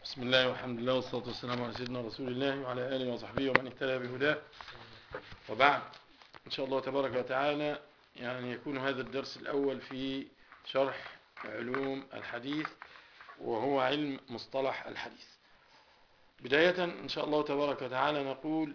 بسم الله والحمد لله والصلاة والسلام على سيدنا رسول الله وعلى آله وصحبه ومن اهتدى بهداه وبعد إن شاء الله تبارك وتعالى يعني يكون هذا الدرس الأول في شرح علوم الحديث وهو علم مصطلح الحديث بداية إن شاء الله تبارك وتعالى نقول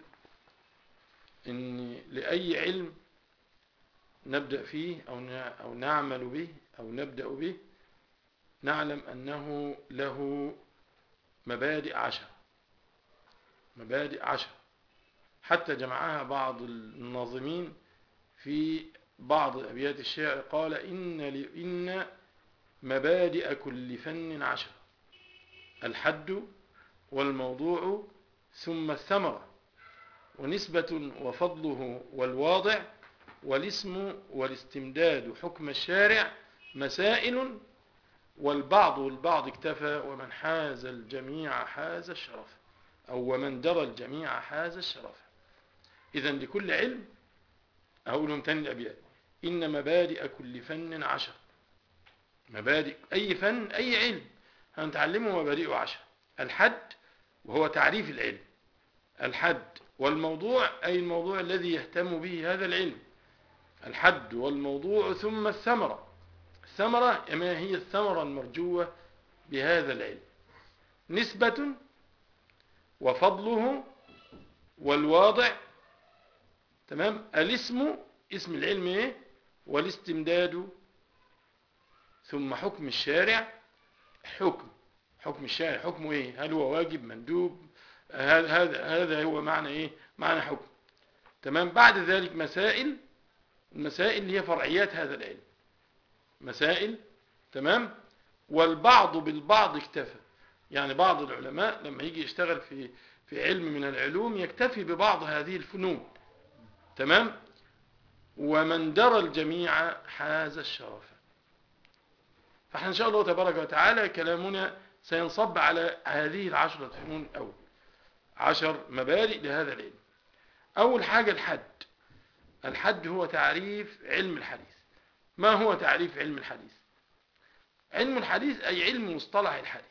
إن لأي علم نبدأ فيه أو أو نعمل به أو نبدأ به نعلم أنه له مبادئ عشر مبادئ عشر حتى جمعها بعض الناظمين في بعض أبيات الشعر قال إن, إن مبادئ كل فن عشر الحد والموضوع ثم الثمرة ونسبة وفضله والواضع والاسم والاستمداد حكم الشارع مسائل والبعض والبعض اكتفى ومن حاز الجميع حاز الشرف أو ومن درى الجميع حاز الشرف إذا لكل علم أقولهم تاني الأبيات إن مبادئ كل فن عشر مبادئ أي فن أي علم هنتعلمه مبادئه عشر الحد وهو تعريف العلم الحد والموضوع أي الموضوع الذي يهتم به هذا العلم الحد والموضوع ثم الثمرة الثمرة ما هي الثمرة المرجوة بهذا العلم نسبة وفضله والواضع تمام الاسم اسم العلم ايه والاستمداد ثم حكم الشارع حكم حكم الشارع حكمه ايه هل هو واجب مندوب هذا هذا هو معنى ايه معنى حكم تمام بعد ذلك مسائل المسائل اللي هي فرعيات هذا العلم مسائل تمام والبعض بالبعض اكتفى يعني بعض العلماء لما يجي يشتغل في في علم من العلوم يكتفي ببعض هذه الفنون تمام ومن درى الجميع حاز الشرف فاحنا ان شاء الله تبارك وتعالى كلامنا سينصب على هذه العشرة فنون أول عشر مبادئ لهذا العلم أول حاجة الحد الحد هو تعريف علم الحديث ما هو تعريف علم الحديث علم الحديث أي علم مصطلح الحديث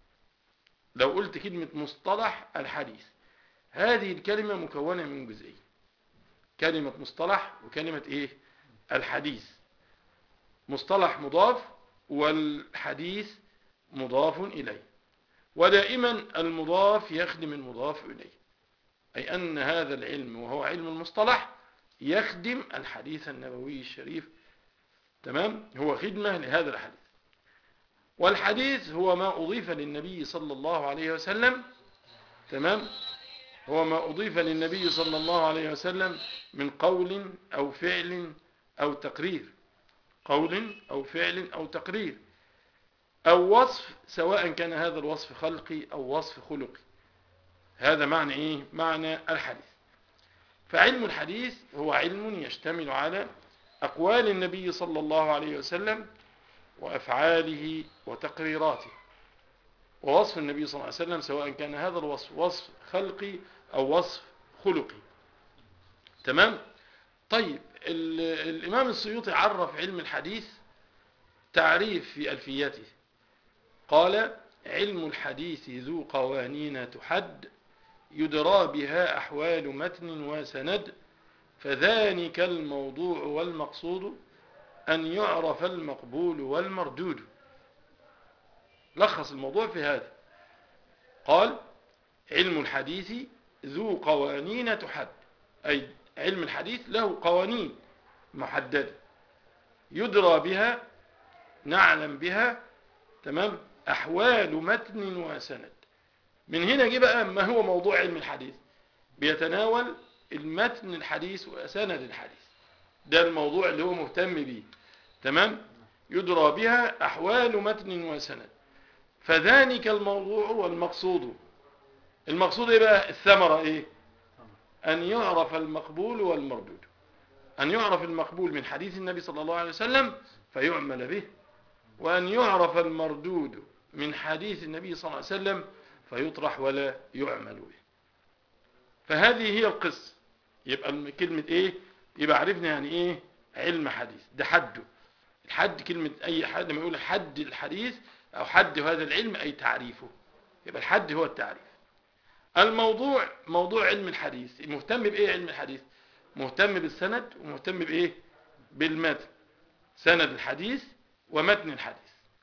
لو قلت كلمة مصطلح الحديث هذه الكلمة مكونة من جزئين كلمة مصطلح وكلمة ايه الحديث مصطلح مضاف والحديث مضاف إليه ودائما المضاف يخدم المضاف إليه أي أن هذا العلم وهو علم المصطلح يخدم الحديث النبوي الشريف تمام هو خدمة لهذا الحديث والحديث هو ما أضيف للنبي صلى الله عليه وسلم تمام هو ما أضيف للنبي صلى الله عليه وسلم من قول أو فعل أو تقرير قول أو فعل أو تقرير أو وصف سواء كان هذا الوصف خلقي أو وصف خلقي هذا معنى إيه؟ معنى الحديث فعلم الحديث هو علم يشتمل على أقوال النبي صلى الله عليه وسلم وأفعاله وتقريراته ووصف النبي صلى الله عليه وسلم سواء كان هذا الوصف وصف خلقي أو وصف خلقي تمام طيب الإمام السيوطي عرف علم الحديث تعريف في ألفيته قال علم الحديث ذو قوانين تحد يدرى بها أحوال متن وسند فذلك الموضوع والمقصود أن يعرف المقبول والمردود لخص الموضوع في هذا قال علم الحديث ذو قوانين تحد أي علم الحديث له قوانين محددة يدرى بها نعلم بها تمام أحوال متن وسند من هنا جه بقى ما هو موضوع علم الحديث بيتناول المتن الحديث وسند الحديث ده الموضوع اللي هو مهتم بيه تمام يدرى بها أحوال متن وسند فذلك الموضوع والمقصود المقصود ايه بقى الثمرة ايه أن يعرف المقبول والمردود أن يعرف المقبول من حديث النبي صلى الله عليه وسلم فيعمل به وأن يعرف المردود من حديث النبي صلى الله عليه وسلم فيطرح ولا يعمل به فهذه هي القصة يبقى كلمة ايه يبقى عرفنا يعني ايه علم حديث ده حده الحد كلمة اي حد لما يقول حد الحديث او حد هذا العلم اي تعريفه يبقى الحد هو التعريف الموضوع موضوع علم الحديث مهتم بايه علم الحديث مهتم بالسند ومهتم بايه بالمتن سند الحديث ومتن الحديث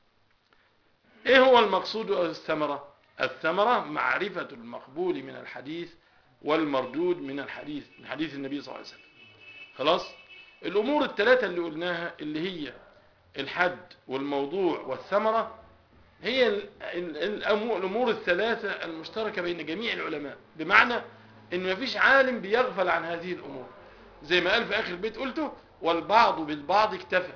ايه هو المقصود الثمرة الثمرة معرفة المقبول من الحديث والمردود من الحديث من حديث النبي صلى الله عليه وسلم خلاص الامور الثلاثة اللي قلناها اللي هي الحد والموضوع والثمرة هي ال- ال- الأمو- الامور الثلاثة المشتركة بين جميع العلماء بمعنى ان مفيش عالم بيغفل عن هذه الامور زي ما قال في اخر البيت قلته والبعض بالبعض اكتفى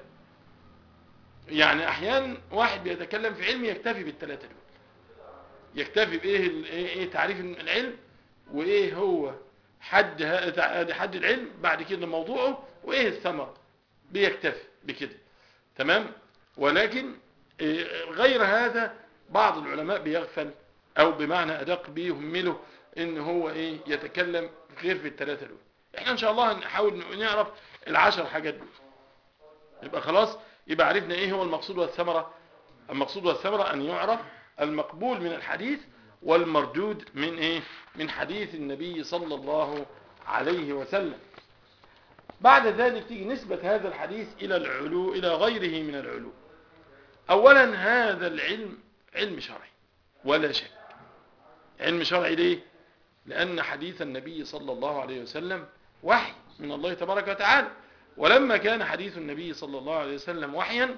يعني احيانا واحد بيتكلم في علم يكتفي بالثلاثه دول يكتفي بايه ال- ايه إيه تعريف العلم وايه هو حد ه- تع- حد العلم بعد كده موضوعه وايه الثمر بيكتفي بكده تمام ولكن إيه، غير هذا بعض العلماء بيغفل او بمعنى ادق بيهمله ان هو ايه يتكلم غير في الثلاثه دول احنا ان شاء الله هنحاول نعرف العشر حاجات دول يبقى خلاص يبقى عرفنا ايه هو المقصود والثمرة المقصود والثمرة ان يعرف المقبول من الحديث والمردود من ايه من حديث النبي صلى الله عليه وسلم بعد ذلك تيجي نسبة هذا الحديث الى العلو الى غيره من العلو اولا هذا العلم علم شرعي ولا شك علم شرعي ليه لان حديث النبي صلى الله عليه وسلم وحي من الله تبارك وتعالى ولما كان حديث النبي صلى الله عليه وسلم وحيا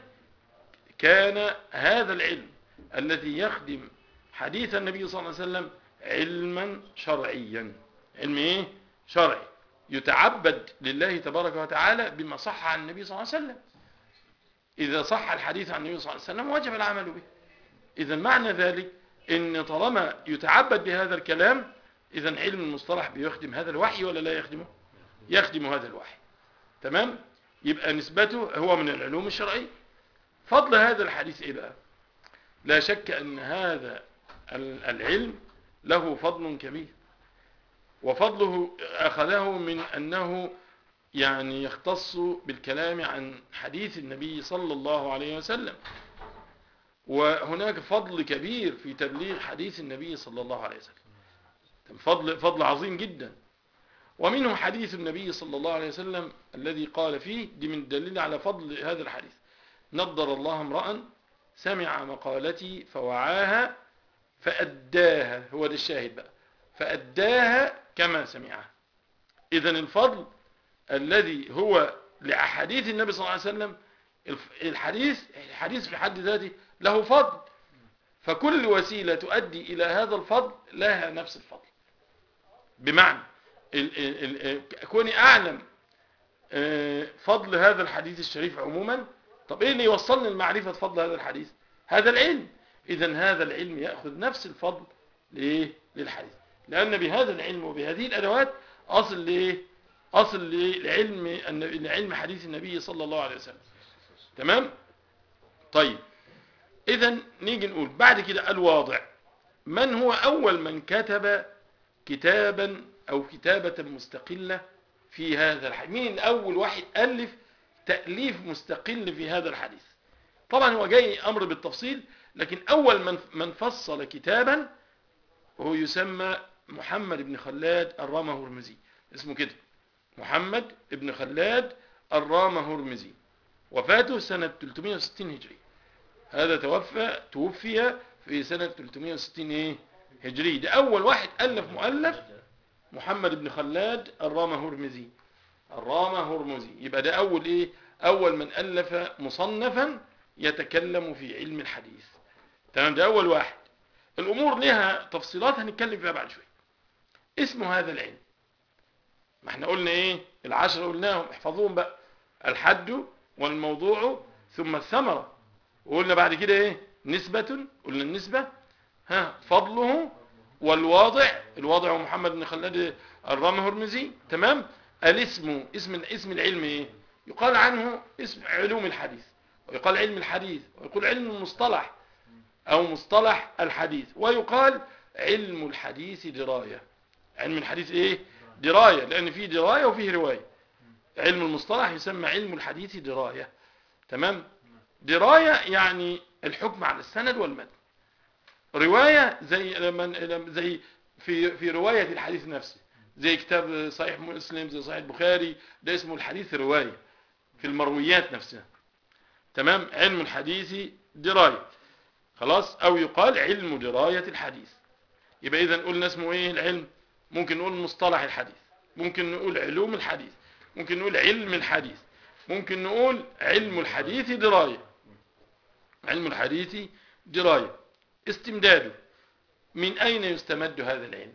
كان هذا العلم الذي يخدم حديث النبي صلى الله عليه وسلم علما شرعيا علم ايه شرعي يتعبد لله تبارك وتعالى بما صح عن النبي صلى الله عليه وسلم اذا صح الحديث عن النبي صلى الله عليه وسلم وجب العمل به اذا معنى ذلك ان طالما يتعبد بهذا الكلام اذا علم المصطلح بيخدم هذا الوحي ولا لا يخدمه يخدم هذا الوحي تمام يبقى نسبته هو من العلوم الشرعية فضل هذا الحديث ايه بقى لا شك ان هذا ال- العلم له فضل كبير وفضله اخذه من انه يعني يختص بالكلام عن حديث النبي صلى الله عليه وسلم وهناك فضل كبير في تبليغ حديث النبي صلى الله عليه وسلم فضل فضل عظيم جدا ومنه حديث النبي صلى الله عليه وسلم الذي قال فيه دي من دليل على فضل هذا الحديث نضر الله امرأ سمع مقالتي فوعاها فأداها هو ده الشاهد بقى فأداها كما سمعها إذا الفضل الذي هو لأحاديث النبي صلى الله عليه وسلم الف- الحديث الحديث في حد ذاته له فضل فكل وسيلة تؤدي إلى هذا الفضل لها نفس الفضل بمعنى ال- ال- ال- كوني أعلم آه، فضل هذا الحديث الشريف عموما طب إيه اللي يوصلني لمعرفة فضل هذا الحديث هذا العلم إذا هذا العلم يأخذ نفس الفضل لإيه؟ للحديث لأن بهذا العلم وبهذه الأدوات أصل لإيه؟ أصل ل- لعلم الن- لعلم حديث النبي صلى الله عليه وسلم تمام طيب إذا نيجي نقول بعد كده الواضع من هو أول من كتب كتابا أو كتابة مستقلة في هذا الحديث مين أول واحد ألف تأليف مستقل في هذا الحديث طبعا هو جاي أمر بالتفصيل لكن أول من من فصل كتابا هو يسمى محمد بن خلاد الرامة هرمزي اسمه كده محمد بن خلاد الرامة هرمزي وفاته سنة 360 هجري هذا توفى توفي في سنة 360 ايه هجري ده أول واحد ألف مؤلف محمد بن خلاد الرامة هرمزي الرامة هرمزي يبقى ده أول إيه أول من ألف مصنفا يتكلم في علم الحديث تمام ده أول واحد الأمور لها تفصيلات هنتكلم فيها بعد شوية اسمه هذا العلم ما احنا قلنا ايه العشرة قلناهم احفظوهم بقى الحد والموضوع ثم الثمرة وقلنا بعد كده ايه نسبة قلنا النسبة ها فضله والواضع الواضع هو محمد بن خلاد الرامي هرمزي تمام الاسم اسم اسم العلم ايه يقال عنه اسم علوم الحديث ويقال علم الحديث ويقول علم المصطلح او مصطلح الحديث ويقال علم الحديث دراية علم الحديث ايه دراية لان في دراية وفيه رواية علم المصطلح يسمى علم الحديث دراية تمام دراية يعني الحكم على السند والمتن رواية زي لما لما- زي في في رواية الحديث نفسه زي كتاب صحيح مسلم زي صحيح البخاري ده اسمه الحديث رواية في المرويات نفسها تمام علم الحديث دراية خلاص او يقال علم دراية الحديث يبقى اذا قلنا اسمه ايه العلم ممكن نقول مصطلح الحديث ممكن نقول علوم الحديث ممكن نقول علم الحديث ممكن نقول علم الحديث دراية علم الحديث دراية استمداده من أين يستمد هذا العلم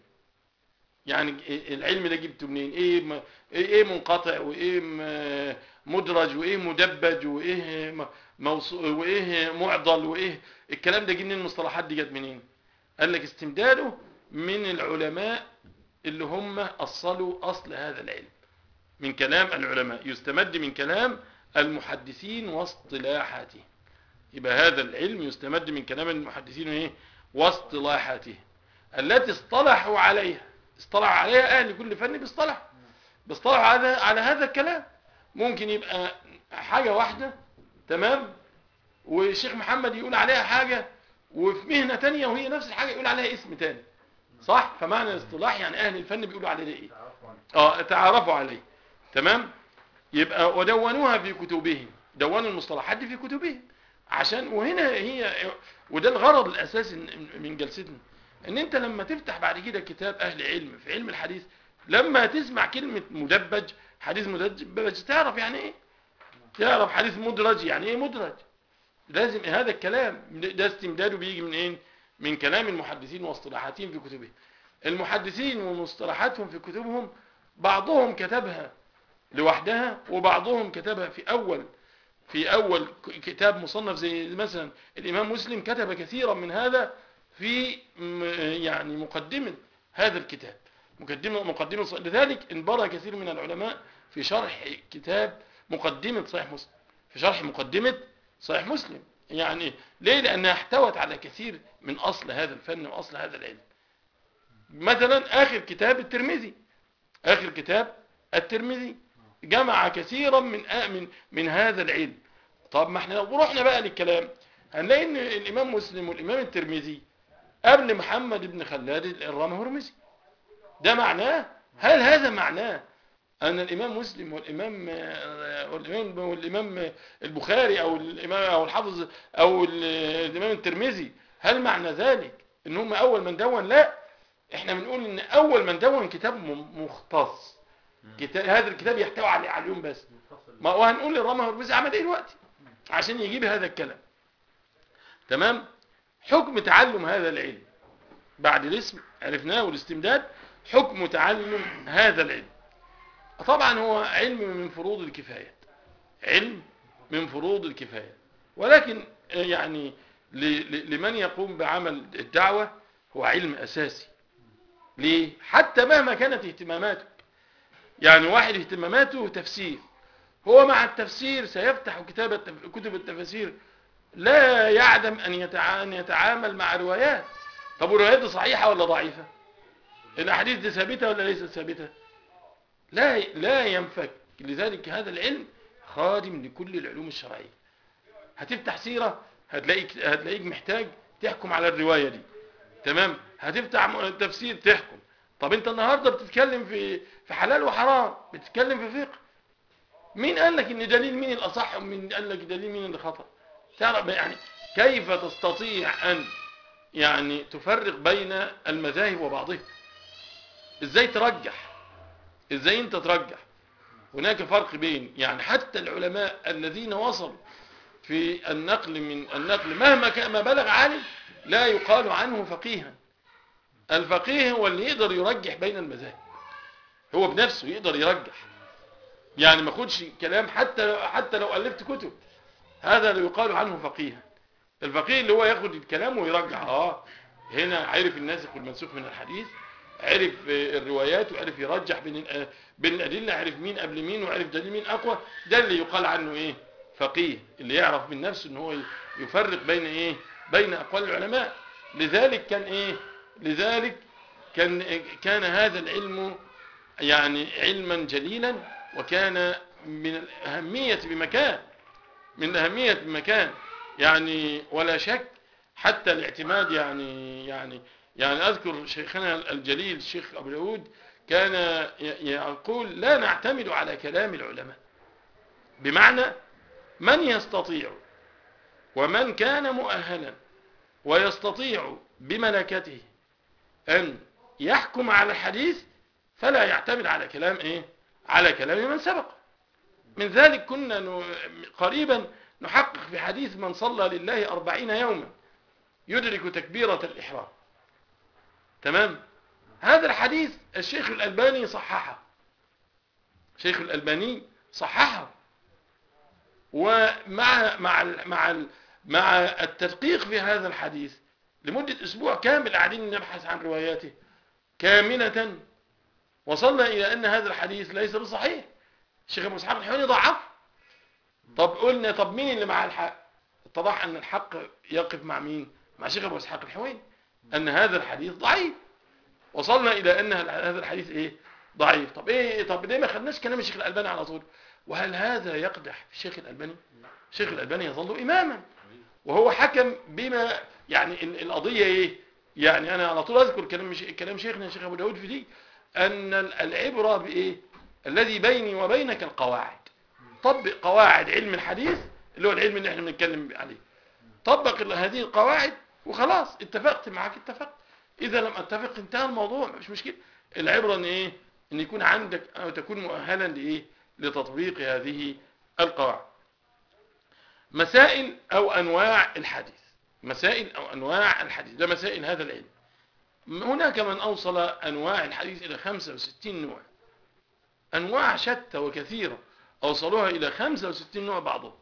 يعني العلم ده جبته منين ايه م- ايه منقطع وايه م- مدرج وايه مدبج وايه م- موصو وايه معضل وايه الكلام ده جه منين المصطلحات دي جت منين قال لك استمداده من العلماء اللي هم أصلوا أصل هذا العلم من كلام العلماء يستمد من كلام المحدثين واصطلاحاتهم يبقى هذا العلم يستمد من كلام المحدثين ايه واصطلاحاتهم التي اصطلحوا عليها اصطلح عليها اهل كل فن بيصطلح بيصطلح على على هذا الكلام ممكن يبقى حاجة واحدة تمام والشيخ محمد يقول عليها حاجة وفي مهنة تانية وهي نفس الحاجة يقول عليها اسم تاني صح فمعنى الاصطلاح يعني اهل الفن بيقولوا عليه ايه تعرفوا عنه اه تعرفوا عليه تمام يبقى ودونوها في كتبهم دونوا المصطلحات دي في كتبهم عشان وهنا هي وده الغرض الاساسي من- من جلستنا ان انت لما تفتح بعد كده كتاب اهل علم في علم الحديث لما تسمع كلمة مدبج حديث مدبج تعرف يعني ايه تعرف حديث مدرج يعني ايه مدرج لازم هذا الكلام ده استمداده بيجي من ايه من كلام المحدثين واصطلاحاتهم في كتبهم المحدثين ومصطلحاتهم في كتبهم بعضهم كتبها لوحدها وبعضهم كتبها في أول في أول ك- كتاب مصنف زي مثلا الإمام مسلم كتب كثيرا من هذا في م- يعني مقدمة هذا الكتاب مقدمة مقدمة ص- لذلك انبرى كثير من العلماء في شرح كتاب مقدمة صحيح مسلم في شرح مقدمة صحيح مسلم يعني ليه لأنها احتوت على كثير من أصل هذا الفن وأصل هذا العلم مثلا آخر كتاب الترمذي آخر كتاب الترمذي جمع كثيرا من آ- من من هذا العلم طب ما احنا لو رحنا بقى للكلام هنلاقي ان الامام مسلم والامام الترمذي قبل محمد بن خلاد الرمى هرمزي ده معناه هل هذا معناه ان الامام مسلم والامام آه، والامام والامام البخاري او الامام او الحافظ او ال- الامام الترمذي هل معنى ذلك ان هم اول من دون لا احنا بنقول ان اول من دون كتاب م- مختص كتاب هذا الكتاب يحتوي على على اليوم بس منفصل ما وهنقول للرمى هرمزي عمل ايه دلوقتي عشان يجيب هذا الكلام تمام حكم تعلم هذا العلم بعد الاسم عرفناه والاستمداد حكم تعلم هذا العلم طبعا هو علم من فروض الكفايات علم من فروض الكفايات ولكن آه، يعني ل- ل- لمن يقوم بعمل الدعوة هو علم أساسي ليه؟ حتى مهما كانت اهتماماته يعني واحد اهتماماته تفسير هو مع التفسير سيفتح كتاب التف... كتب التفاسير لا يعدم أن, يتع... أن يتعامل مع روايات طب والروايات دي صحيحة ولا ضعيفة الأحاديث دي ثابتة ولا ليست ثابتة لا لا ينفك لذلك هذا العلم خادم لكل العلوم الشرعية هتفتح سيرة هتلاقيك هتلاقيك محتاج تحكم على الرواية دي تمام هتفتح م- تفسير تحكم طب انت النهارده بتتكلم في في حلال وحرام بتتكلم في فقه مين قال لك ان دليل مين الاصح ومين قال لك دليل مين اللي خطأ تعرف يعني كيف تستطيع ان يعني تفرق بين المذاهب وبعضها ازاي ترجح ازاي انت ترجح هناك فرق بين يعني حتى العلماء الذين وصلوا في النقل من النقل مهما كان ما بلغ عالم لا يقال عنه فقيها الفقيه هو اللي يقدر يرجح بين المذاهب هو بنفسه يقدر يرجح يعني ما خدش كلام حتى حتى لو الفت كتب هذا لا يقال عنه فقيها الفقيه اللي هو ياخد الكلام ويرجح اه هنا عرف الناسخ والمنسوخ من الحديث عرف آه، الروايات وعرف يرجح بين ال- آه، بين الادله عرف مين قبل مين وعرف دليل مين اقوى ده اللي يقال عنه ايه فقيه اللي يعرف من نفسه ان هو ي- يفرق بين ايه بين اقوال العلماء لذلك كان ايه لذلك كان كان هذا العلم يعني علما جليلا وكان من الأهمية بمكان من الأهمية بمكان يعني ولا شك حتى الاعتماد يعني يعني يعني اذكر شيخنا الجليل الشيخ ابو داود كان ي- يقول لا نعتمد على كلام العلماء بمعنى من يستطيع ومن كان مؤهلا ويستطيع بملكته ان يحكم على الحديث فلا يعتمد على كلام ايه على كلام من سبق من ذلك كنا ن- قريبا نحقق في حديث من صلى لله أربعين يوما يدرك تكبيرة الإحرام تمام هذا الحديث الشيخ الألباني صححه شيخ الألباني صححه ومع مع ال مع ال مع التدقيق في هذا الحديث لمدة أسبوع كامل قاعدين نبحث عن رواياته كاملة وصلنا إلى أن هذا الحديث ليس بصحيح الشيخ أبو إسحاق الحويني ضعف طب قلنا طب مين اللي مع الحق اتضح أن الحق يقف مع مين مع الشيخ أبو إسحاق الحويني أن هذا الحديث ضعيف وصلنا إلى أن هذا الحديث إيه ضعيف طب إيه طب ليه ما خدناش كلام الشيخ الألباني على طول وهل هذا يقدح في الشيخ الألباني الشيخ الألباني يظل إماما وهو حكم بما يعني ال- القضية إيه يعني أنا على طول أذكر كلام ش- كلام شيخنا الشيخ أبو داود في دي أن ال- العبرة بإيه الذي بيني وبينك القواعد طبق قواعد علم الحديث اللي هو العلم اللي احنا بنتكلم عليه طبق ال- هذه القواعد وخلاص اتفقت معاك اتفقت اذا لم اتفق انتهى الموضوع مش مشكله العبره ان ايه ان يكون عندك او تكون مؤهلا لايه لتطبيق هذه القواعد مسائل او انواع الحديث مسائل او انواع الحديث ده مسائل هذا العلم هناك من اوصل انواع الحديث الى 65 نوع انواع شتى وكثيره اوصلوها الى 65 نوع بعضهم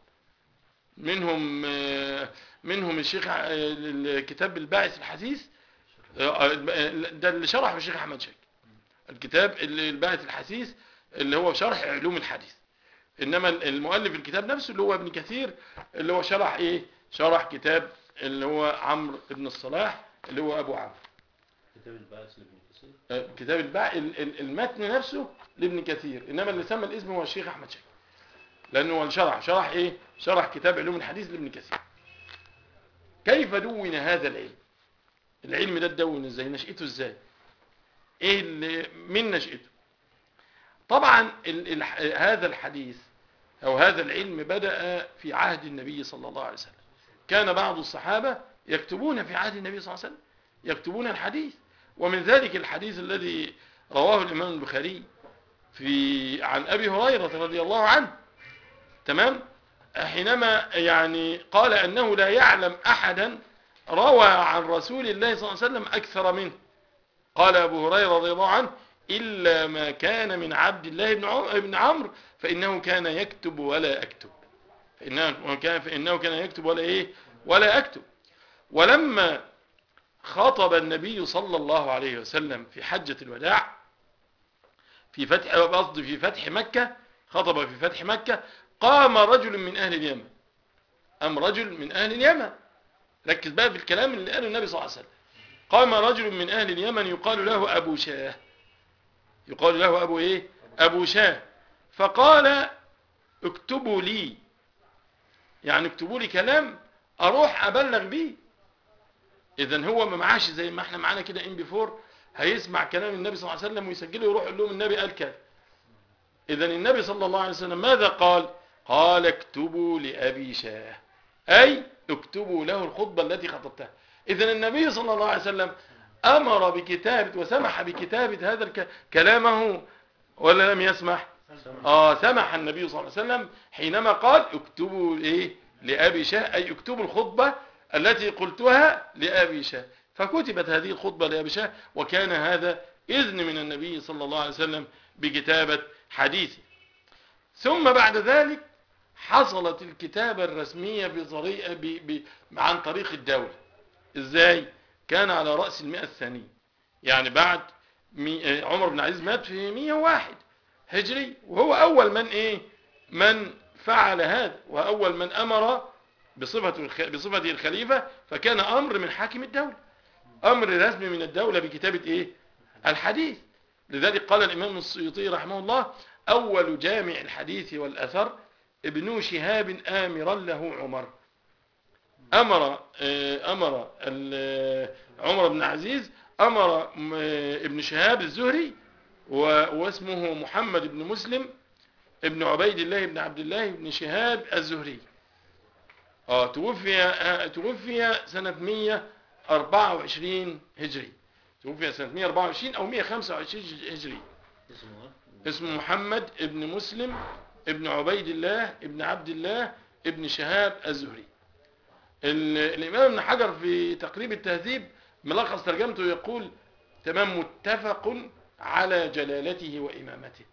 منهم آه، منهم الشيخ آه، الكتاب الباعث الحديث آه، آه، ده اللي شرحه الشيخ احمد شاكر الكتاب اللي الباعث الحديث اللي هو شرح علوم الحديث انما المؤلف الكتاب نفسه اللي هو ابن كثير اللي هو شرح ايه شرح كتاب اللي هو عمرو بن الصلاح اللي هو ابو عمرو كتاب البعث لابن كثير آه، كتاب الباع ال- ال- المتن نفسه لابن كثير انما اللي سمى الاسم هو الشيخ احمد شاكر لانه هو شرح شرح ايه شرح كتاب علوم الحديث لابن كثير كيف دون هذا العلم العلم ده اتدون ازاي نشأته ازاي ايه اللي من نشأته طبعا ال ال هذا الحديث او هذا العلم بدأ في عهد النبي صلى الله عليه وسلم كان بعض الصحابة يكتبون في عهد النبي صلى الله عليه وسلم يكتبون الحديث ومن ذلك الحديث الذي رواه الإمام البخاري في عن أبي هريرة رضي الله عنه تمام حينما يعني قال أنه لا يعلم أحدا روى عن رسول الله صلى الله عليه وسلم أكثر منه قال أبو هريرة رضي الله عنه إلا ما كان من عبد الله بن عم- بن عمرو فإنه كان يكتب ولا أكتب فإنه كان فإنه كان يكتب ولا إيه ولا أكتب ولما خاطب النبي صلى الله عليه وسلم في حجة الوداع في فتح قصدي في فتح مكة خطب في فتح مكة قام رجل من أهل اليمن أم رجل من أهل اليمن ركز بقى في الكلام اللي قاله النبي صلى الله عليه وسلم قام رجل من أهل اليمن يقال له أبو شاه يقال له أبو إيه أبو شاه فقال اكتبوا لي يعني اكتبوا لي كلام أروح أبلغ بيه إذا هو ما معاش زي ما احنا معانا كده ام بي 4 هيسمع كلام النبي صلى الله عليه وسلم ويسجله ويروح يقول لهم النبي قال كذا إذا النبي صلى الله عليه وسلم ماذا قال قال اكتبوا لأبي شاه أي اكتبوا له الخطبة التي خطبتها إذا النبي صلى الله عليه وسلم أمر بكتابة وسمح بكتابة هذا الك... كلامه ولا لم يسمح آه سمح النبي صلى الله عليه وسلم حينما قال اكتبوا إيه لأبي شاه أي اكتبوا الخطبة التي قلتها لأبي شاه فكتبت هذه الخطبة لأبي شاه وكان هذا إذن من النبي صلى الله عليه وسلم بكتابة حديثه ثم بعد ذلك حصلت الكتابة الرسمية بطريقة ب... ب... عن طريق الدولة ازاي كان على رأس المئة الثانية يعني بعد مي... عمر بن عزيز مات في 101 هجري وهو أول من إيه من فعل هذا وأول من أمر بصفة الخ... بصفته الخليفة فكان أمر من حاكم الدولة أمر رسمي من الدولة بكتابة إيه الحديث لذلك قال الإمام السيوطي رحمه الله أول جامع الحديث والأثر ابن شهاب آمرا له عمر امر آه، امر ال- عمر بن عزيز امر م- ابن شهاب الزهري و- واسمه محمد بن مسلم ابن عبيد الله بن عبد الله بن شهاب الزهري اه توفي آه، توفي سنة 124 هجري توفي سنة 124 او 125 هجري اسمه ايه؟ اسمه محمد ابن مسلم ابن عبيد الله ابن عبد الله ابن شهاب الزهري ال- الإمام ابن حجر في تقريب التهذيب ملخص ترجمته يقول تمام متفق على جلالته وإمامته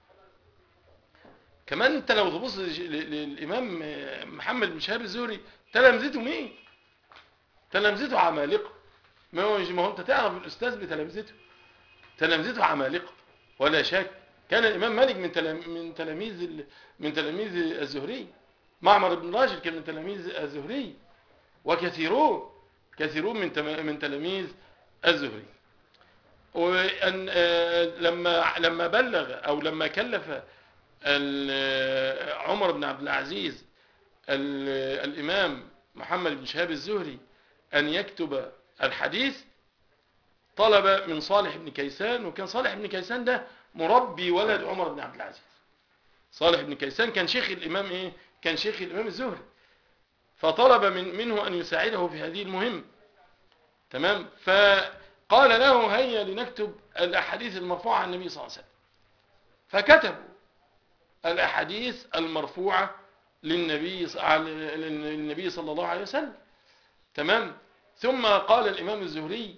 كمان انت لو تبص لج- ل- للإمام محمد بن شهاب الزهري تلامذته مين تلامذته عمالقة ما هو ما هو انت تعرف الأستاذ بتلامذته تلامذته عمالقة ولا شك كان الإمام مالك من تلام- من تلاميذ ال- من تلاميذ الزهري معمر بن راشد كان من تلاميذ الزهري وكثيرون كثيرون من تم- من تلاميذ الزهري وأن آه، لما لما بلغ أو لما كلف ال- عمر بن عبد العزيز ال- الإمام محمد بن شهاب الزهري أن يكتب الحديث طلب من صالح بن كيسان وكان صالح بن كيسان ده مربي ولد عمر بن عبد العزيز صالح بن كيسان كان شيخ الإمام إيه كان شيخ الإمام الزهري فطلب من منه أن يساعده في هذه المهمة تمام فقال له هيا لنكتب الأحاديث المرفوعة عن النبي صلى الله عليه وسلم فكتبوا الأحاديث المرفوعة للنبي للنبي صلى الله عليه وسلم تمام ثم قال الإمام الزهري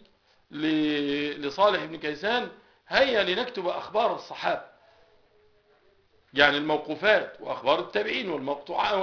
ل- لصالح بن كيسان هيا لنكتب أخبار الصحابة يعني الموقوفات وأخبار التابعين والمقطوع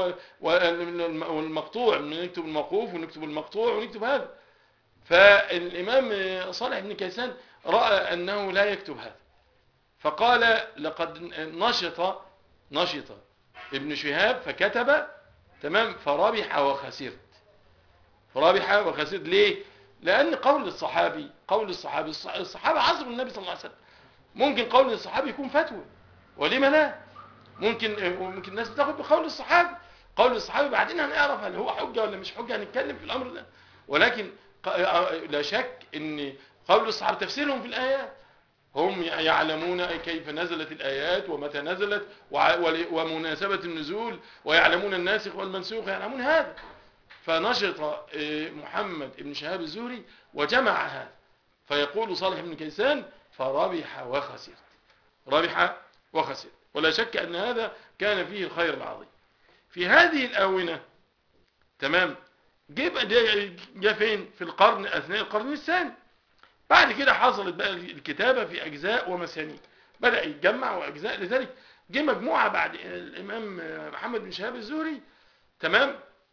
والمقطوع نكتب الموقوف ونكتب المقطوع ونكتب هذا فالإمام صالح بن كيسان رأى أنه لا يكتب هذا فقال لقد نشط نشط ابن شهاب فكتب تمام فربح وخسرت فربح وخسرت ليه لأن قول الصحابي قول الصحابي الص- الصحابة عصر النبي صلى الله عليه وسلم ممكن قول الصحابي يكون فتوى ولما لا ممكن ممكن الناس بتاخد بقول الصحابي قول الصحابي بعدين هنعرف هل هو حجة ولا مش حجة هنتكلم في الأمر ده ولكن ق- لا شك ان قول الصحابة تفسيرهم في الآيات هم يعلمون كيف نزلت الآيات ومتى نزلت وع- ول- ومناسبة النزول ويعلمون الناسخ والمنسوخ يعلمون هذا فنشط آه، محمد بن شهاب الزهري وجمع هذا فيقول صالح بن كيسان فربح وخسرت ربح وخسر ولا شك أن هذا كان فيه الخير العظيم في هذه الآونة تمام جه بقى- ده جه فين في القرن أثناء القرن الثاني بعد كده حصلت بقى الكتابة في أجزاء ومسانيد بدأ يتجمع وأجزاء لذلك جه مجموعة بعد الإمام محمد بن شهاب الزهري تمام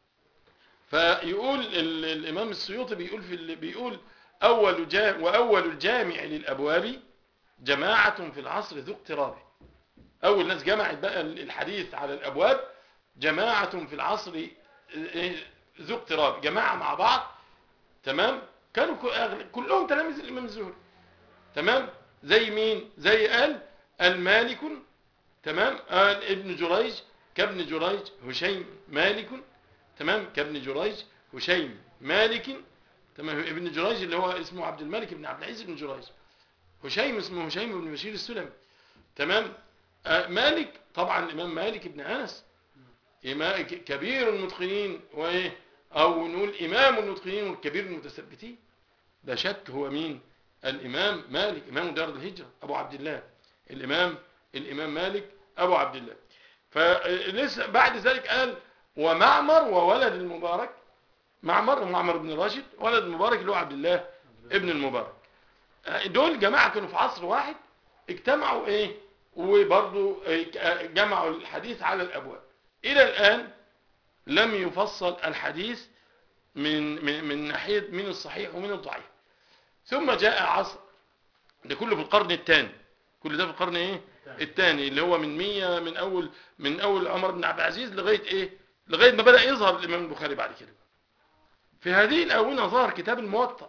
فيقول ال- الإمام السيوطي بيقول في ال- بيقول أول جامع وأول الجامع للأبواب جماعة في العصر ذو اقتراب أول ناس جمعت بقى الحديث على الأبواب جماعة في العصر إيه، ذو اقتراب جماعة مع بعض تمام كانوا ك- أغل- كلهم تلاميذ الإمام الزهري تمام زي مين زي قال المالك تمام قال ابن جريج كابن جريج هشيم مالك تمام كابن جريج هشيم مالك تمام ابن جريج اللي هو اسمه عبد الملك بن عبد العزيز بن جريج هشيم اسمه هشيم بن بشير السلمي تمام آه مالك طبعا الامام مالك بن انس إمام ك- كبير المتقنين وايه او نقول امام المتقنين والكبير المتثبتين لا شك هو مين الامام مالك امام دار الهجره ابو عبد الله الامام الامام مالك ابو عبد الله فلسه بعد ذلك قال ومعمر وولد المبارك معمر معمر بن راشد ولد المبارك اللي هو عبد الله ابن المبارك دول جماعة كانوا في عصر واحد اجتمعوا ايه وبرضو إيه، جمعوا الحديث على الابواب الى الان لم يفصل الحديث من من من ناحيه من الصحيح ومن الضعيف ثم جاء عصر ده كله في القرن الثاني كل ده في القرن ايه الثاني اللي هو من 100 من اول من اول عمر بن عبد العزيز لغايه ايه لغايه ما بدا يظهر الامام البخاري بعد كده في هذه الاونه ظهر كتاب الموطأ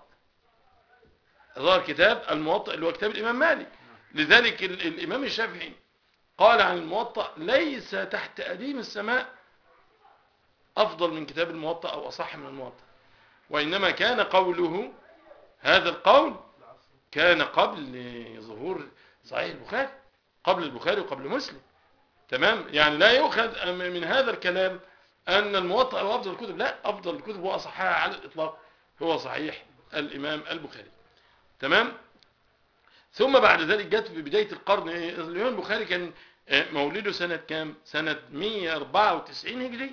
ظهر كتاب الموطأ اللي هو كتاب الامام مالك لذلك ال- الامام الشافعي قال عن الموطأ ليس تحت أديم السماء أفضل من كتاب الموطأ أو أصح من الموطأ وإنما كان قوله هذا القول كان قبل ظهور صحيح البخاري قبل البخاري وقبل مسلم تمام يعني لا يؤخذ من هذا الكلام أن الموطأ هو أفضل الكتب لا أفضل الكتب وأصحها على الإطلاق هو صحيح الإمام البخاري تمام ثم بعد ذلك جت في بداية القرن إيه؟ الإمام البخاري كان آه، مولده سنة كام سنة 194 هجري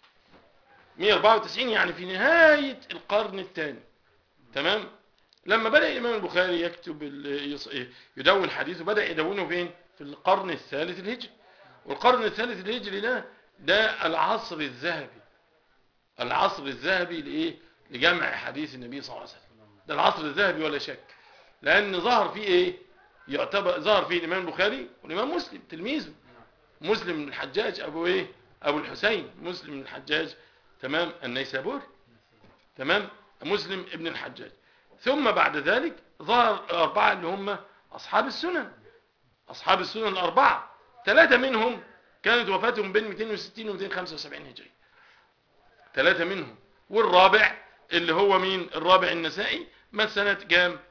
194 يعني في نهاية القرن الثاني تمام لما بدأ الإمام البخاري يكتب ال- يص- إيه؟ يدون حديثه بدأ يدونه فين في القرن الثالث الهجري والقرن الثالث الهجري ده ده العصر الذهبي العصر الذهبي لإيه لجمع حديث النبي صلى الله عليه وسلم ده العصر الذهبي ولا شك لأن ظهر فيه إيه يعتبر ظهر فيه الإمام البخاري والإمام مسلم تلميذه مسلم بن الحجاج أبو إيه أبو الحسين مسلم بن الحجاج تمام النيسابوري تمام مسلم ابن الحجاج ثم بعد ذلك ظهر الأربعة اللي هم أصحاب السنن أصحاب السنن الأربعة ثلاثة منهم كانت وفاتهم بين 260 و 275 هجري ثلاثة منهم والرابع اللي هو مين الرابع النسائي مات سنة كام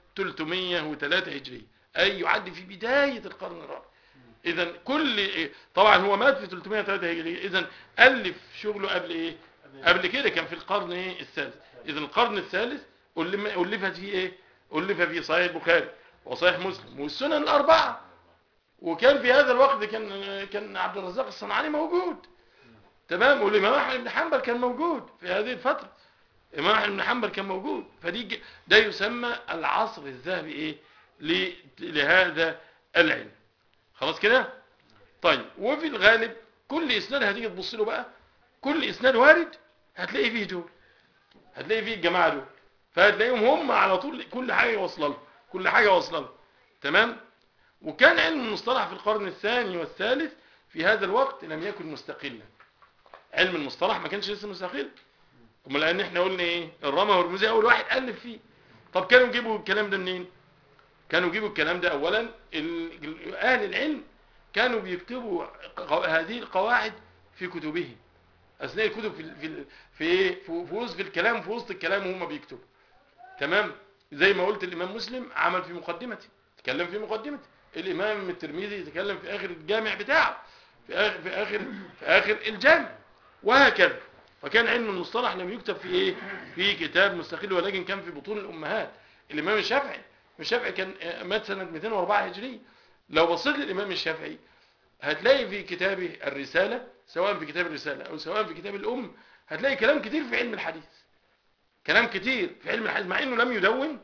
303 هجري أي يعد في بداية القرن الرابع إذا كل طبعا هو مات في 303 هجري إذا ألف شغله قبل إيه قبل كده كان في القرن إيه الثالث إذا القرن الثالث ألم- ألفت فيه إيه ألف فيه صحيح البخاري وصحيح مسلم والسنن الأربعة وكان في هذا الوقت كان كان عبد الرزاق الصنعاني موجود تمام والإمام أحمد بن حنبل كان موجود في هذه الفترة الإمام أحمد بن حنبل كان موجود فدي ج- ده يسمى العصر الذهبي إيه ل- لهذا العلم خلاص كده طيب وفي الغالب كل إسناد هتيجي تبص له بقى كل إسناد وارد هتلاقي فيه دول هتلاقي فيه الجماعة دول فهتلاقيهم هم على طول كل حاجة واصله لهم كل حاجة واصله لهم تمام وكان علم المصطلح في القرن الثاني والثالث في هذا الوقت لم يكن مستقلا علم المصطلح ما كانش لسه مستقل امال لان احنا قلنا ايه الرمى والرموزي اول واحد الف فيه طب كانوا يجيبوا الكلام ده منين كانوا يجيبوا الكلام ده اولا ال- ال- اهل العلم كانوا بيكتبوا ق- هذه القواعد في كتبهم اثناء الكتب في ال- في ال- في ايه في في وسط الكلام في وسط الكلام وهم بيكتبوا تمام زي ما قلت الامام مسلم عمل في مقدمته تكلم في مقدمته الامام الترمذي يتكلم في اخر الجامع بتاعه في اخر في اخر في اخر الجامع وهكذا فكان علم المصطلح لم يكتب في ايه في كتاب مستقل ولكن كان في بطون الامهات الامام الشافعي الشافعي كان آه، مات سنه 204 هجري لو بصيت للامام الشافعي هتلاقي في كتابه الرساله سواء في كتاب الرساله او سواء في كتاب الام هتلاقي كلام كتير في علم الحديث كلام كتير في علم الحديث مع انه لم يدون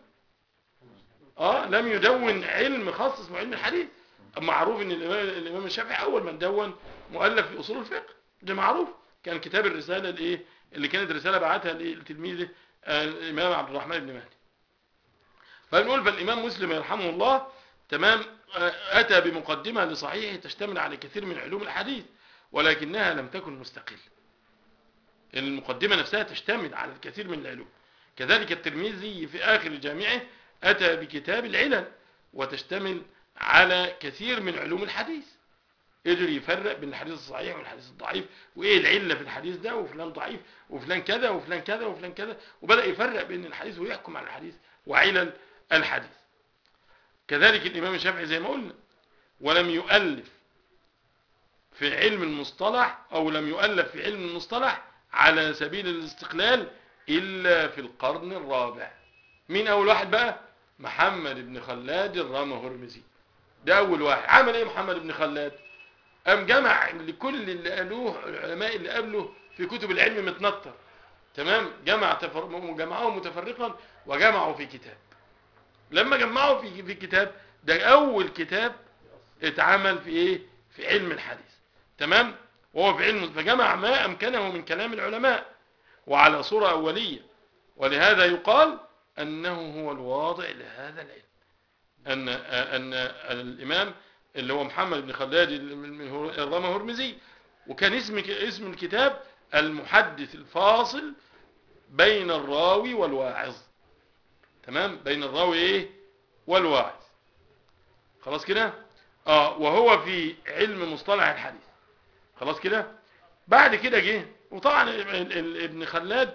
اه لم يدون علم خاص اسمه علم الحديث معروف ان الامام الامام الشافعي اول من دون مؤلف في اصول الفقه ده معروف كان كتاب الرساله الايه اللي كانت رساله بعتها لتلميذه آه، الامام عبد الرحمن بن مهدي فنقول فالامام مسلم يرحمه الله تمام آه، اتى بمقدمه لصحيحه تشتمل على كثير من علوم الحديث ولكنها لم تكن مستقله المقدمه نفسها تشتمل على الكثير من العلوم كذلك الترمذي في اخر جامعه اتى بكتاب العلل وتشتمل على كثير من علوم الحديث قدر يفرق بين الحديث الصحيح والحديث الضعيف وايه العله في الحديث ده وفلان ضعيف وفلان كذا وفلان كذا وفلان كذا وبدا يفرق بين الحديث ويحكم على الحديث وعلل الحديث كذلك الامام الشافعي زي ما قلنا ولم يؤلف في علم المصطلح او لم يؤلف في علم المصطلح على سبيل الاستقلال الا في القرن الرابع مين اول واحد بقى محمد بن خلاد الرامهرمزي ده اول واحد عمل ايه محمد بن خلاد قام جمع لكل اللي قالوه العلماء اللي قبله في كتب العلم متنطر تمام جمع تفر... جمعهم متفرقا وجمعوا في كتاب لما جمعوا في في كتاب ده اول كتاب اتعمل في ايه في علم الحديث تمام وهو في علم فجمع ما امكنه من كلام العلماء وعلى صورة اولية ولهذا يقال انه هو الواضع لهذا العلم ان ان الامام اللي هو محمد بن خلاد الرمهرمزي وكان اسم اسم الكتاب المحدث الفاصل بين الراوي والواعظ تمام بين الراوي ايه والواعظ خلاص كده اه وهو في علم مصطلح الحديث خلاص كده بعد كده جه وطبعا ال- ال- ابن خلاد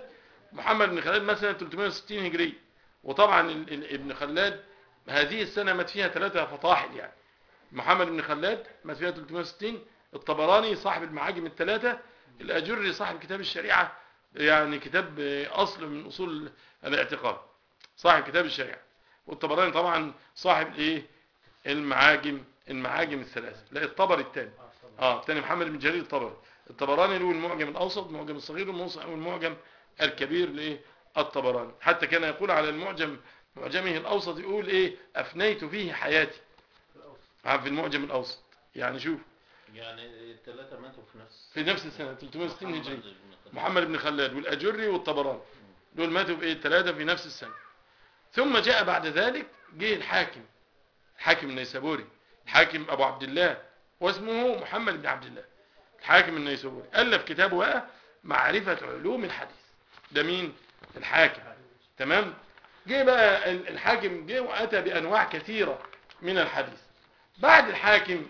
محمد بن خلاد مثلا 360 هجري وطبعا ال- ال- ابن خلاد هذه السنة مات فيها ثلاثة فطاحل يعني محمد بن خلاد مات فيها 360 الطبراني صاحب المعاجم الثلاثة الأجري صاحب كتاب الشريعة يعني كتاب آه، أصل من أصول الاعتقاد صاحب كتاب الشريعة والطبراني طبعا صاحب ايه المعاجم المعاجم الثلاثة لا الطبري الثاني اه الثاني محمد بن جرير الطبري الطبراني له المعجم الاوسط المعجم الصغير والموس- والمعجم الكبير لايه الطبراني حتى كان يقول على المعجم معجمه الاوسط يقول ايه افنيت فيه حياتي آه، في المعجم الاوسط يعني شوف يعني الثلاثة ماتوا في نفس في نفس السنة 360 هجري محمد بن خلاد. محمد بن خلاد والاجري والطبراني دول ماتوا بايه الثلاثه في نفس السنه ثم جاء بعد ذلك جه الحاكم الحاكم النيسابوري الحاكم ابو عبد الله واسمه محمد بن عبد الله الحاكم النيسابوري الف كتابه بقى معرفه علوم الحديث ده مين الحاكم تمام جه بقى ال- الحاكم جه واتى بانواع كثيره من الحديث بعد الحاكم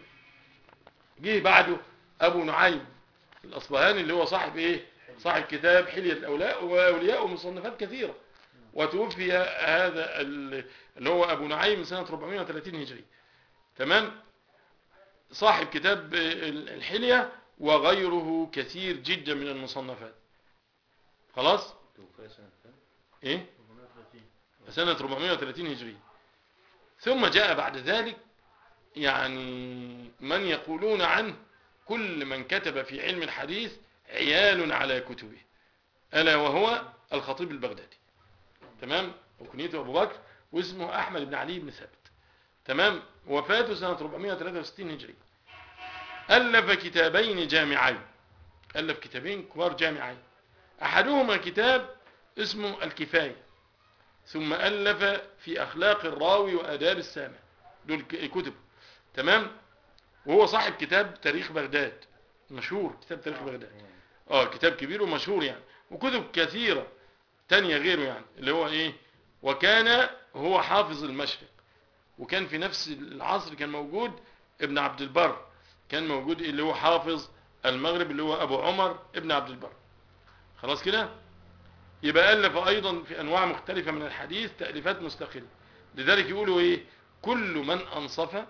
جه بعده ابو نعيم الاصبهاني اللي هو صاحب ايه صاحب كتاب حلية الاولاء واولياء ومصنفات كثيرة وتوفي هذا ال- اللي هو ابو نعيم سنة 430 هجري تمام صاحب كتاب ال- الحلية وغيره كثير جدا من المصنفات خلاص توفي سنة كام؟ ايه سنة 430 هجري ثم جاء بعد ذلك يعني من يقولون عنه كل من كتب في علم الحديث عيال على كتبه ألا وهو الخطيب البغدادي تمام وكنيته أبو بكر واسمه أحمد بن علي بن ثابت تمام وفاته سنة 463 هجري ألف كتابين جامعين ألف كتابين كبار جامعين أحدهما كتاب اسمه الكفاية ثم ألف في أخلاق الراوي وآداب السامع دول ك- كتب تمام وهو صاحب كتاب تاريخ بغداد مشهور كتاب تاريخ بغداد اه كتاب كبير ومشهور يعني وكتب كثيرة تانية غيره يعني اللي هو ايه وكان هو حافظ المشرق وكان في نفس العصر كان موجود ابن عبد البر كان موجود اللي هو حافظ المغرب اللي هو ابو عمر ابن عبد البر خلاص كده يبقى ألف أيضا في أنواع مختلفة من الحديث تأليفات مستقلة لذلك يقولوا إيه كل من أنصف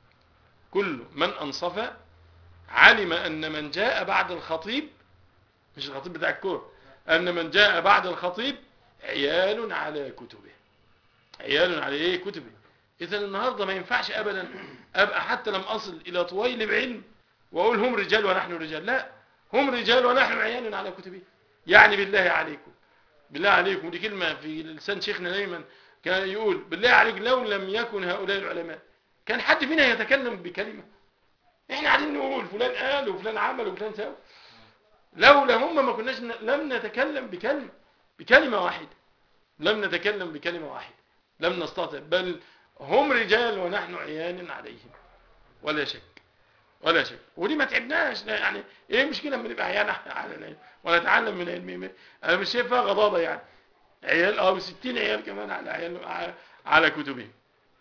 كل من أنصف علم أن من جاء بعد الخطيب مش الخطيب بتاع الكور أن من جاء بعد الخطيب عيال على كتبه عيال على إيه كتبه إذا النهاردة ما ينفعش أبدا أبقى حتى لم أصل إلى طويل بعلم وأقول هم رجال ونحن رجال لا هم رجال ونحن عيال على كتبه يعني بالله عليكم بالله عليكم ودي كلمة في لسان شيخنا دايما كان يقول بالله عليك لو لم يكن هؤلاء العلماء كان حد فينا يتكلم بكلمة احنا قاعدين نقول فلان قال وفلان عمل وفلان سوى لولا هم ما كناش ن- لم نتكلم بكلمة بكلمة واحدة لم نتكلم بكلمة واحدة لم نستطع بل هم رجال ونحن عيان عليهم ولا شك ولا شك ودي ما تعبناش لا يعني ايه المشكله لما نبقى عيان على العلم ونتعلم من العلم انا مش شايفها غضاضه يعني عيال اه 60 عيال كمان على عيال على- على كتبهم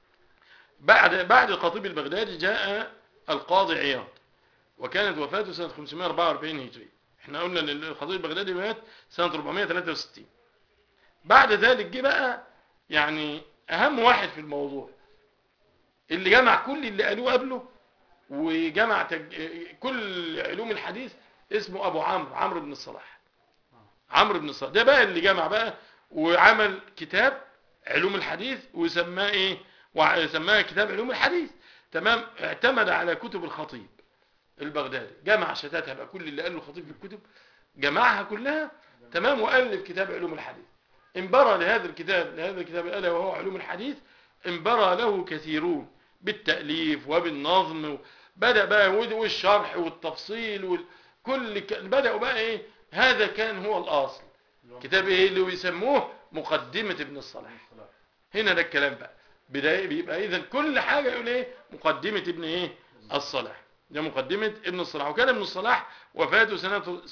بعد بعد الخطيب البغدادي جاء القاضي عياض وكانت وفاته سنة 544 هجري احنا قلنا ان الخطيب البغدادي مات سنة 463 بعد ذلك جه بقى يعني اهم واحد في الموضوع اللي جمع كل اللي قالوه قبله وجمع تج... كل علوم الحديث اسمه ابو عمرو عمرو بن الصلاح عمرو بن الصلاح ده بقى اللي جمع بقى وعمل كتاب علوم الحديث وسماه ايه وسماه كتاب علوم الحديث تمام اعتمد على كتب الخطيب البغدادي جمع شتاتها بقى كل اللي قاله الخطيب في الكتب جمعها كلها تمام والف كتاب علوم الحديث انبرى لهذا الكتاب لهذا الكتاب الا وهو علوم الحديث انبرى له كثيرون بالتأليف وبالنظم بدأ بقى والشرح والتفصيل وكل ك... بدأوا بقى ايه هذا كان هو الأصل كتاب ايه اللي يسموه مقدمة ابن الصلاح هنا ده الكلام بقى بداية بيبقى اذا كل حاجة يقول ايه مقدمة ابن ايه الصلاح ده مقدمة ابن الصلاح وكان ابن الصلاح وفاته سنة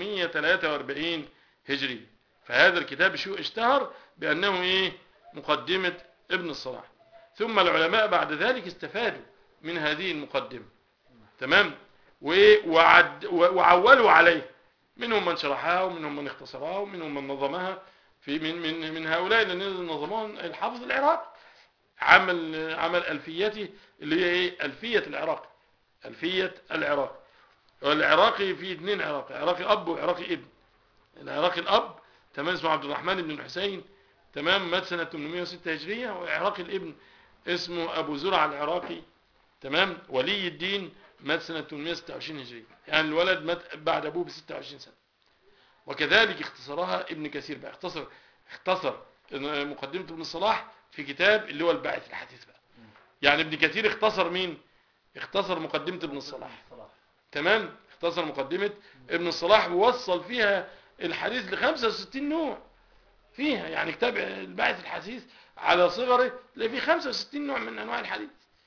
643 هجري فهذا الكتاب شو اشتهر بأنه ايه مقدمة ابن الصلاح ثم العلماء بعد ذلك استفادوا من هذه المقدمة تمام وإيه؟ وعد وعولوا عليه منهم من شرحها ومنهم من اختصرها ومنهم من نظمها في من من من هؤلاء الذين نظمون الحافظ العراقي عمل عمل الفيته اللي هي ايه الفيه العراقي الفيه العراقي والعراقي فيه اثنين عراقي عراقي اب وعراقي ابن العراقي الاب تمام اسمه عبد الرحمن بن الحسين تمام مات سنه 806 هجريه وعراقي الابن اسمه ابو زرع العراقي تمام ولي الدين مات سنه 826 هجريه يعني الولد مات بعد ابوه ب 26 سنه وكذلك اختصرها ابن كثير بقى اختصر اختصر مقدمه ابن الصلاح في كتاب اللي هو الباعث الحديث بقى يعني ابن كثير اختصر مين اختصر مقدمه ابن الصلاح صلاح تمام اختصر مقدمة ابن الصلاح ووصل فيها الحديث ل 65 نوع فيها يعني كتاب الباعث الحديث على صغره تلاقي فيه 65 نوع من انواع الحديث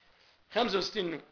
65 نوع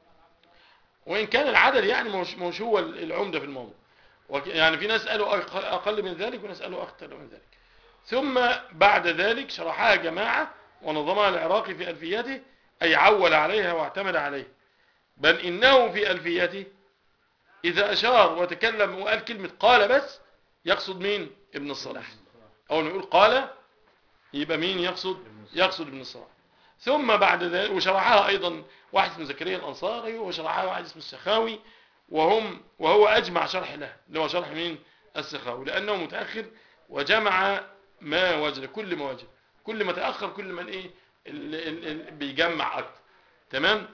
وان كان العدد يعني مش مش هو العمده في الموضوع وك- يعني في ناس قالوا أق- اقل من ذلك وناس قالوا اكثر من ذلك ثم بعد ذلك شرحها جماعه ونظمها العراقي في الفيته اي عول عليها واعتمد عليها بل انه في الفيته اذا اشار وتكلم وقال كلمه قال بس يقصد مين ابن الصلاح اول ما يقول قال يبقى مين يقصد يقصد ابن الصلاح ثم بعد ذلك وشرحها ايضا واحد اسمه زكريا الانصاري وشرحها واحد اسمه السخاوي وهم وهو اجمع شرح له اللي هو شرح مين السخاوي لانه متاخر وجمع ما وجد كل ما وجد كل ما تاخر كل ما ايه ال- ال- ال- بيجمع اكتر تمام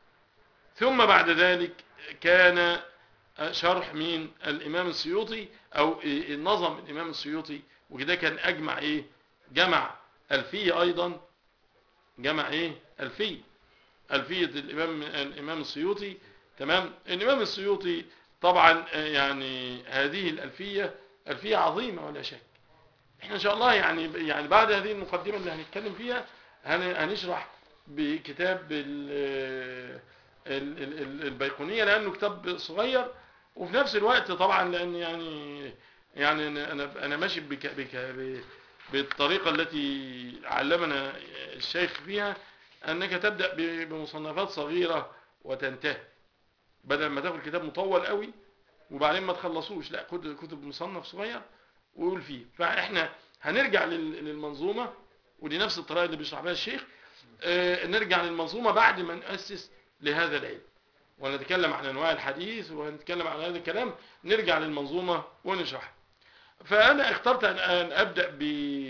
ثم بعد ذلك كان شرح مين الامام السيوطي او إيه نظم الامام السيوطي وكده كان اجمع ايه جمع الفيه ايضا جمع ايه الفيه الفيه الامام الامام السيوطي تمام الامام السيوطي طبعا آه، يعني هذه الالفيه الفيه عظيمه ولا شك احنا ان شاء الله يعني يعني بعد هذه المقدمه اللي هنتكلم فيها هن- هنشرح بكتاب ال- ال- ال- ال- البيقونيه لانه كتاب صغير وفي نفس الوقت طبعا لان يعني يعني انا انا أنا ماشي بك بك ب- بالطريقه التي علمنا الشيخ فيها انك تبدا ب- بمصنفات صغيره وتنتهي بدل ما تاخد كتاب مطول قوي وبعدين ما تخلصوش لا خد كتب مصنف صغير وقول فيه فاحنا هنرجع لل- للمنظومه ودي نفس الطريقه اللي بيشرح بها الشيخ آه، نرجع للمنظومه بعد ما نؤسس لهذا العلم ونتكلم عن انواع الحديث ونتكلم عن هذا الكلام نرجع للمنظومه ونشرحها فانا اخترت ان أن ابدا ب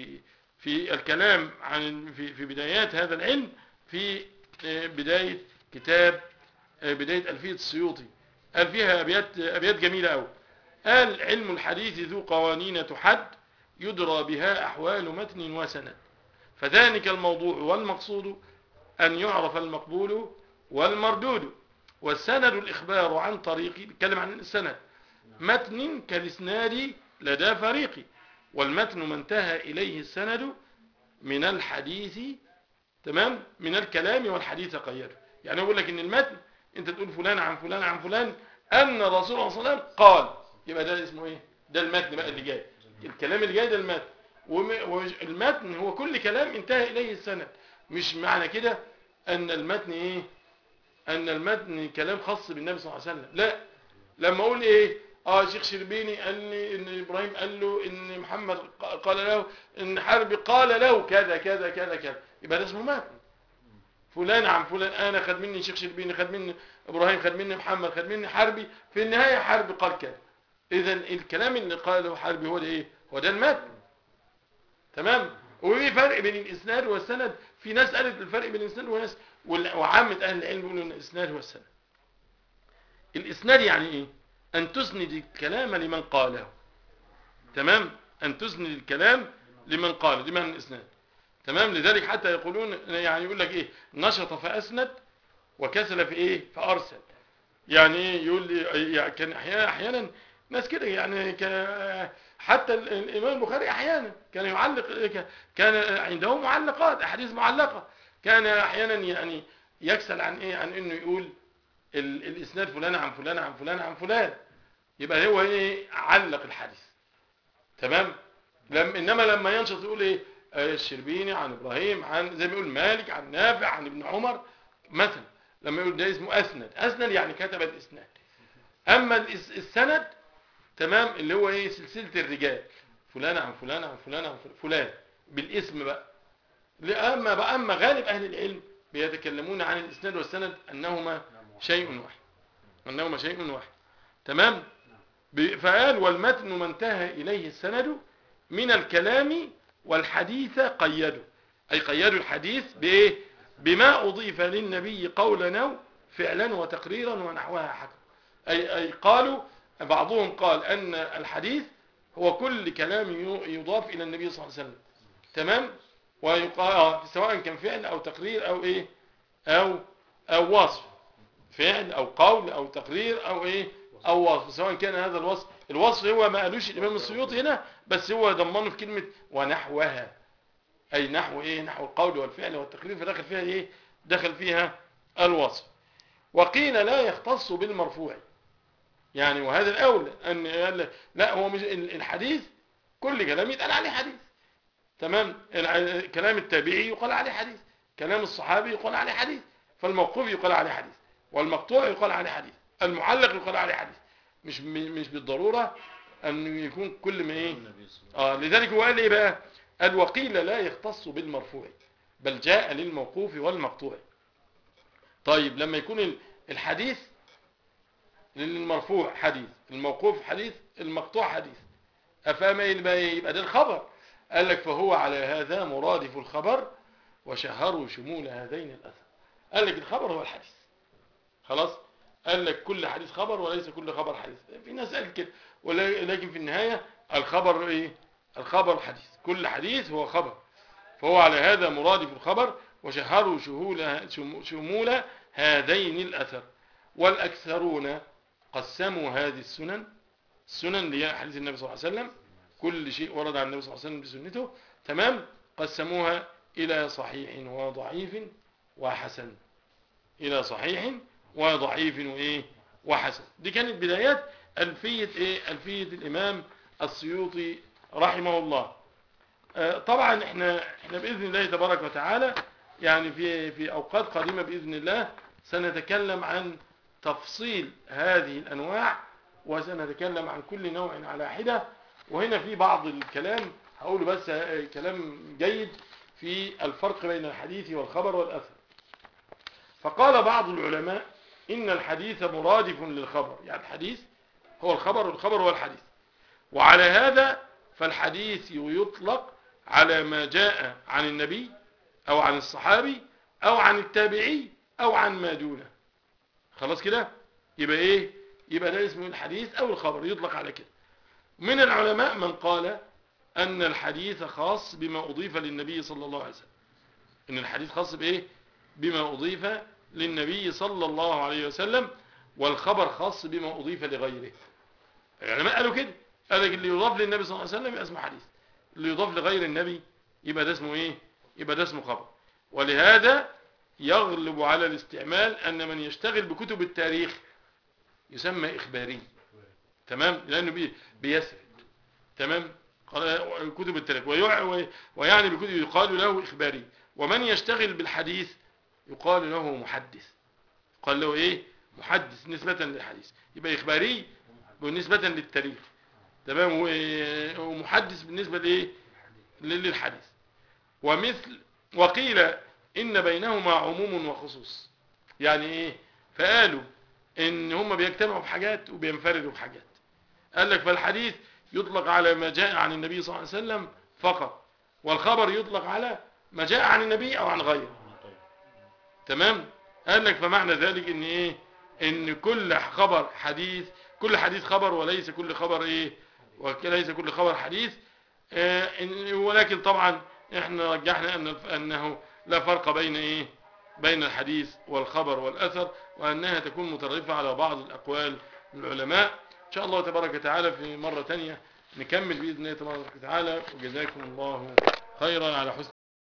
في الكلام عن في في بدايات هذا العلم في آه، بدايه كتاب آه، بدايه الفيه السيوطي قال فيها ابيات ابيات جميله قوي قال علم الحديث ذو قوانين تحد يدرى بها احوال متن وسند فذلك الموضوع والمقصود ان يعرف المقبول والمردود والسند الاخبار عن طريق بيتكلم عن السند متن كالاسناد لدى فريقي والمتن ما انتهى اليه السند من الحديث تمام من الكلام والحديث قيده يعني يقول لك ان المتن انت تقول فلان عن فلان عن فلان ان الرسول صلى الله عليه وسلم قال يبقى ده اسمه ايه ده المتن بقى اللي جاي الكلام اللي جاي ده المتن وم- والمتن هو كل كلام انتهى اليه السند مش معنى كده ان المتن ايه ان المتن كلام خاص بالنبي صلى الله عليه وسلم لا لما اقول ايه اه شيخ شربيني قال لي ان ابراهيم قال له ان محمد ق- قال له ان حربي قال له كذا كذا كذا كذا يبقى ده اسمه متن فلان عن فلان انا خد مني شيخ شربيني خد مني ابراهيم خد مني محمد خد مني حربي في النهايه حربي قال كذا اذا الكلام اللي قاله حربي هو ده ايه هو ده المتن تمام وفي فرق بين الاسناد والسند في ناس قالت الفرق بين الاسناد وناس وال- وعامه اهل العلم بيقولوا ان الاسناد هو السند الاسناد يعني ايه ان تسند الكلام لمن قاله تمام ان تسند الكلام لمن قاله دي معنى الاسناد تمام لذلك حتى يقولون يعني يقول لك ايه نشط فاسند وكسل في ايه فارسل يعني ايه يقول لي يعني كان احيانا احيانا ناس كده يعني ك- حتى ال- الامام البخاري احيانا كان يعلق كان عنده معلقات احاديث معلقه كان احيانا يعني يكسل عن ايه عن انه يقول ال- الاسناد فلان عن فلان عن فلان عن فلان يبقى هو ايه علق الحديث تمام لم انما لما ينشط يقول ايه آه، الشربيني عن ابراهيم عن زي ما يقول مالك عن نافع عن ابن عمر مثلا لما يقول ده اسمه اسند اسند يعني كتب الاسناد اما الإس- السند تمام اللي هو ايه سلسله الرجال فلان عن فلان عن فلان عن فلان, فلان بالاسم بقى اما بقى اما غالب اهل العلم بيتكلمون عن الاسناد والسند انهما شيء واحد انهما شيء واحد تمام ب- فقال والمتن ما انتهى اليه السند من الكلام والحديث قيدوا اي قيدوا الحديث بايه بما اضيف للنبي قولا او فعلا وتقريرا ونحوها حكم اي اي قالوا بعضهم قال ان الحديث هو كل كلام ي- يضاف الى النبي صلى الله عليه وسلم تمام ويقال سواء كان فعل او تقرير او ايه او او وصف فعل او قول او تقرير او ايه او وصف سواء كان هذا الوصف الوصف هو ما قالوش الامام السيوطي هنا بس هو ضمنه في كلمه ونحوها اي نحو ايه نحو القول والفعل والتقرير فدخل فيها ايه دخل فيها الوصف وقيل لا يختص بالمرفوع يعني وهذا الاولى ان قال لا هو مش الحديث كل كلام يتقال عليه حديث تمام الع- كلام التابعي يقال عليه حديث كلام الصحابي يقال عليه حديث فالموقوف يقال عليه حديث والمقطوع يقال عليه حديث المعلق يقال عليه حديث مش م- مش بالضرورة ان يكون كل ما ايه النبي صلى الله اه لذلك هو قال ايه بقى قال وقيل لا يختص بالمرفوع بل جاء للموقوف والمقطوع طيب لما يكون ال- الحديث للمرفوع حديث الموقوف حديث المقطوع حديث افهم ايه يبقى إيه؟ يبقى ده الخبر قال لك فهو على هذا مرادف الخبر وشهروا شمول هذين الاثر قال لك الخبر هو الحديث خلاص قال لك كل حديث خبر وليس كل خبر حديث في ناس قالت كده ولكن في النهاية الخبر ايه الخبر حديث كل حديث هو خبر فهو على هذا مرادف الخبر وشهروا شهول شم- شمول هذين الأثر والأكثرون قسموا هذه السنن السنن اللي هي حديث النبي صلى الله عليه وسلم كل شيء ورد عن النبي صلى الله عليه وسلم بسنته تمام قسموها إلى صحيح وضعيف وحسن إلى صحيح وضعيف وإيه وحسن دي كانت بدايات ألفية إيه ألفية الإمام السيوطي رحمه الله آه، طبعا احنا احنا باذن الله تبارك وتعالى يعني في في اوقات قادمه باذن الله سنتكلم عن تفصيل هذه الانواع وسنتكلم عن كل نوع على حده وهنا في بعض الكلام هقوله بس آه، كلام جيد في الفرق بين الحديث والخبر والاثر فقال بعض العلماء ان الحديث مرادف للخبر يعني الحديث هو الخبر والخبر هو الحديث وعلى هذا فالحديث يطلق على ما جاء عن النبي او عن الصحابي او عن التابعي او عن ما دونه خلاص كده يبقى ايه يبقى ده اسمه الحديث او الخبر يطلق على كده من العلماء من قال ان الحديث خاص بما اضيف للنبي صلى الله عليه وسلم ان الحديث خاص بايه بما اضيف للنبي صلى الله عليه وسلم والخبر خاص بما اضيف لغيره العلماء قالوا كده قال لك اللي يضاف للنبي صلى الله عليه وسلم يبقى اسمه حديث اللي يضاف لغير النبي يبقى ده اسمه ايه يبقى ده اسمه خبر ولهذا يغلب على الاستعمال ان من يشتغل بكتب التاريخ يسمى اخباري تمام لانه بي بيسرد تمام قال- كتب التاريخ ويع- ويعني بكتب يقال له اخباري ومن يشتغل بالحديث يقال له محدث قال له ايه محدث نسبة للحديث يبقى اخباري بالنسبة للتاريخ تمام و- ومحدث بالنسبة لايه للحديث ومثل وقيل ان بينهما عموم وخصوص يعني ايه فقالوا ان هم بيجتمعوا في حاجات وبينفردوا في حاجات قال لك فالحديث يطلق على ما جاء عن النبي صلى الله عليه وسلم فقط والخبر يطلق على ما جاء عن النبي او عن غيره تمام قال لك فمعنى ذلك ان ايه ان كل خبر حديث كل حديث خبر وليس كل خبر ايه وليس كل خبر حديث آه إن- ولكن طبعا احنا رجحنا ان انه لا فرق بين ايه بين الحديث والخبر والاثر وانها تكون مترفة على بعض الاقوال من العلماء ان شاء الله تبارك وتعالى في مرة تانية نكمل باذن الله تبارك وتعالى وجزاكم الله خيرا على حسن